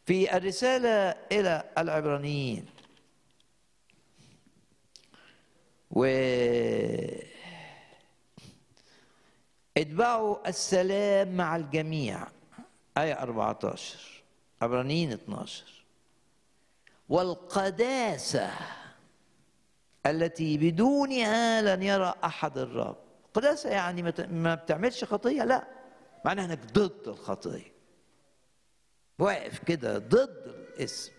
في الرسالة إلى العبرانيين و اتبعوا السلام مع الجميع آية 14 عبرانيين 12 والقداسة التي بدونها لن يرى أحد الرب قداسة يعني ما ت- ما بتعملش خطية لا معناها انك ضد الخطية واقف كده ضد الاسم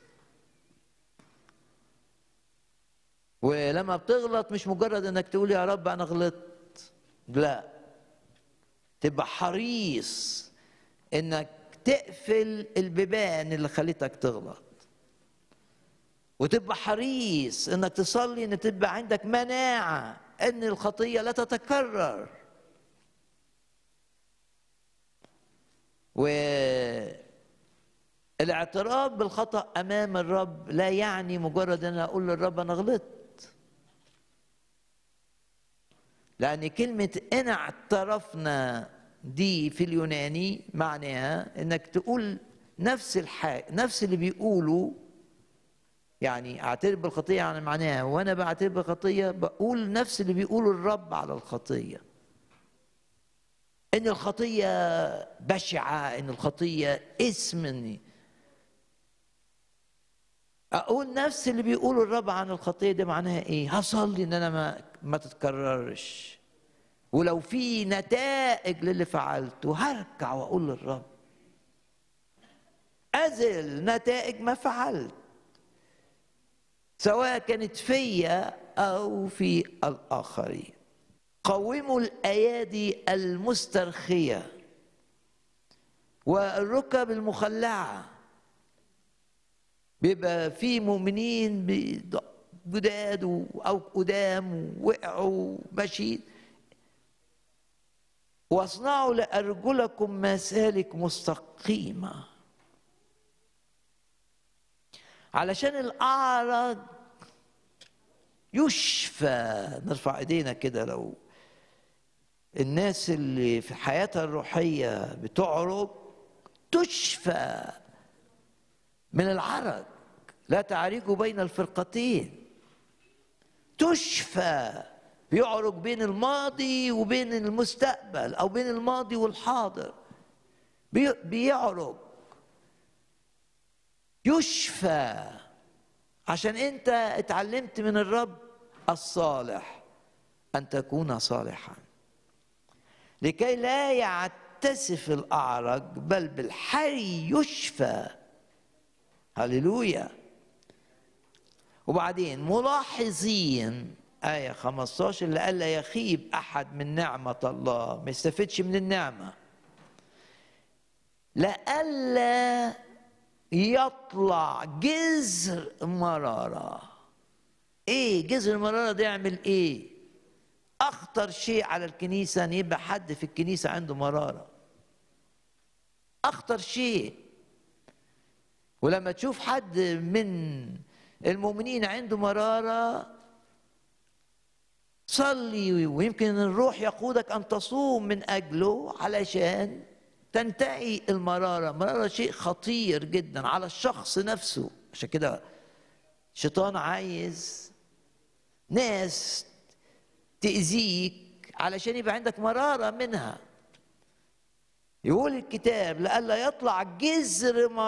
ولما بتغلط مش مجرد انك تقول يا رب انا غلطت لا تبقى حريص انك تقفل البيبان اللي خلتك تغلط وتبقى حريص انك تصلي ان تبقى عندك مناعه ان الخطيه لا تتكرر والاعتراف بالخطا امام الرب لا يعني مجرد ان اقول للرب انا غلطت لان كلمه ان اعترفنا دي في اليوناني معناها انك تقول نفس الحاجه نفس اللي بيقوله يعني اعترف بالخطيه يعني معناها وانا بعترف بالخطيه بقول نفس اللي بيقوله الرب على الخطيه ان الخطيه بشعه ان الخطيه اسم إني اقول نفس اللي بيقوله الرب عن الخطيه ده معناها ايه هصلي ان انا ما ما تتكررش ولو في نتائج للي فعلته هرجع واقول للرب ازل نتائج ما فعلت سواء كانت فيا او في الاخرين قوموا الايادي المسترخيه والركب المخلعه بيبقى في مؤمنين بيض- جداد و- او قدام وقعوا ماشيين واصنعوا لارجلكم مسالك مستقيمه علشان الاعرج يشفى نرفع ايدينا كده لو الناس اللي في حياتها الروحيه بتعرج تشفى من العرج لا تعرجوا بين الفرقتين تشفى بيعرج بين الماضي وبين المستقبل او بين الماضي والحاضر بي- بيعرج يشفى عشان انت اتعلمت من الرب الصالح ان تكون صالحا لكي لا يعتسف الاعرج بل بالحري يشفى هللويا وبعدين ملاحظين آية 15 لئلا يخيب أحد من نعمة الله ما يستفدش من النعمة لئلا يطلع جذر مرارة ايه جذر المرارة ده يعمل ايه اخطر شيء على الكنيسة ان يبقى حد في الكنيسة عنده مرارة اخطر شيء ولما تشوف حد من المؤمنين عنده مرارة صلي ويمكن الروح يقودك أن تصوم من أجله علشان تنتهي المرارة المرارة شيء خطير جدا على الشخص نفسه عشان كده الشيطان عايز ناس تأذيك علشان يبقى عندك مرارة منها يقول الكتاب لئلا يطلع جذر